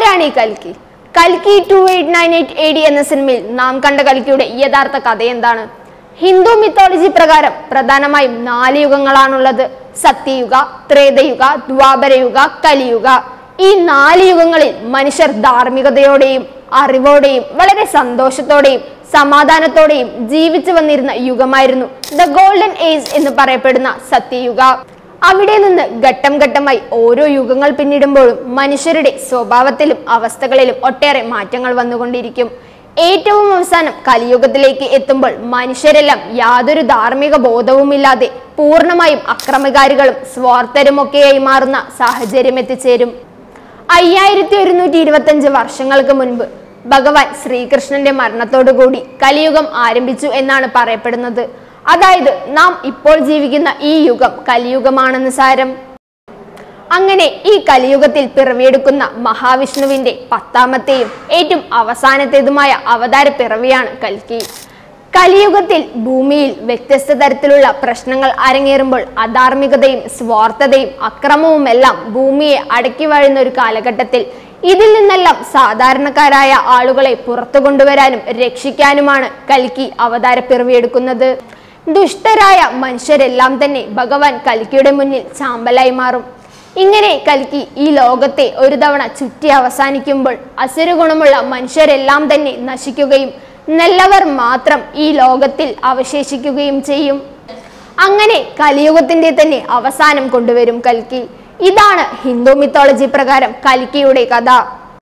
ആരാണ് ഈ കൽക്കി കൽക്കി to eight nine eight A D എന്ന സിനിമയിൽ നാം കണ്ട കൽക്കിയുടെ യഥാർത്ഥ കഥ എന്താണ് ഹിന്ദു മിത്തോളജി പ്രകാരം പ്രധാനമായും നാല് യുഗങ്ങളാണുള്ളത് സത്യയുഗ ത്രേതയുഗ ദ്വാപരയുഗ കലിയുഗ ഈ നാല് യുഗങ്ങളിൽ മനുഷ്യർ ധാർമ്മികതയോടെയും അറിവോടെയും വളരെ സന്തോഷത്തോടെയും സമാധാനത്തോടെയും ജീവിച്ചു വന്നിരുന്ന യുഗമായിരുന്നു ദ ഗോൾഡൻ ഏജ് എന്ന് പറയപ്പെടുന്ന സത്യയുഗ അവിടെ നിന്ന് ഘട്ടം ഘട്ടമായി ഓരോ യുഗങ്ങൾ പിന്നിടുമ്പോഴും മനുഷ്യരുടെ സ്വഭാവത്തിലും അവസ്ഥകളിലും ഒട്ടേറെ മാറ്റങ്ങൾ വന്നുകൊണ്ടിരിക്കും ഏറ്റവും അവസാനം കലിയുഗത്തിലേക്ക് എത്തുമ്പോൾ മനുഷ്യരെല്ലാം യാതൊരു ധാർമ്മിക ബോധവുമില്ലാതെ പൂർണ്ണമായും അക്രമകാരികളും സ്വാർത്ഥരുമൊക്കെയായി മാറുന്ന സാഹചര്യം എത്തിച്ചേരും അയ്യായിരത്തി ഒരുന്നൂറ്റി ഇരുപത്തഞ്ച് വർഷങ്ങൾക്ക് മുൻപ് ഭഗവാൻ ശ്രീകൃഷ്ണന്റെ മരണത്തോടുകൂടി കലിയുഗം ആരംഭിച്ചു എന്നാണ് പറയപ്പെടുന്നത് അതായത് നാം ഇപ്പോൾ ജീവിക്കുന്ന ഈ യുഗം കലിയുഗമാണെന്ന് സാരം അങ്ങനെ ഈ കലിയുഗത്തിൽ പിറവിയെടുക്കുന്ന മഹാവിഷ്ണുവിന്റെ പത്താമത്തെയും ഏറ്റവും അവസാനത്തേതുമായ അവതാര പിറവിയാണ് കൽക്കി കലിയുഗത്തിൽ ഭൂമിയിൽ വ്യത്യസ്ത തരത്തിലുള്ള പ്രശ്നങ്ങൾ അരങ്ങേറുമ്പോൾ അധാർമികതയും സ്വാർത്ഥതയും അക്രമവുമെല്ലാം ഭൂമിയെ അടക്കി വാഴുന്ന ഒരു കാലഘട്ടത്തിൽ ഇതിൽ നിന്നെല്ലാം സാധാരണക്കാരായ ആളുകളെ പുറത്തു കൊണ്ടുവരാനും രക്ഷിക്കാനുമാണ് കൽക്കി അവതാര പിറവിയെടുക്കുന്നത് ദുഷ്ടരായ മനുഷ്യരെല്ലാം തന്നെ ഭഗവാൻ കൽക്കിയുടെ മുന്നിൽ ചാമ്പലായി മാറും ഇങ്ങനെ കൽക്കി ഈ ലോകത്തെ ഒരു തവണ ചുറ്റി അവസാനിക്കുമ്പോൾ അസുര ഗുണമുള്ള മനുഷ്യരെല്ലാം തന്നെ നശിക്കുകയും നല്ലവർ മാത്രം ഈ ലോകത്തിൽ അവശേഷിക്കുകയും ചെയ്യും അങ്ങനെ കലിയുഗത്തിന്റെ തന്നെ അവസാനം കൊണ്ടുവരും കൽക്കി ഇതാണ് ഹിന്ദു മിത്തോളജി പ്രകാരം കൽക്കിയുടെ കഥ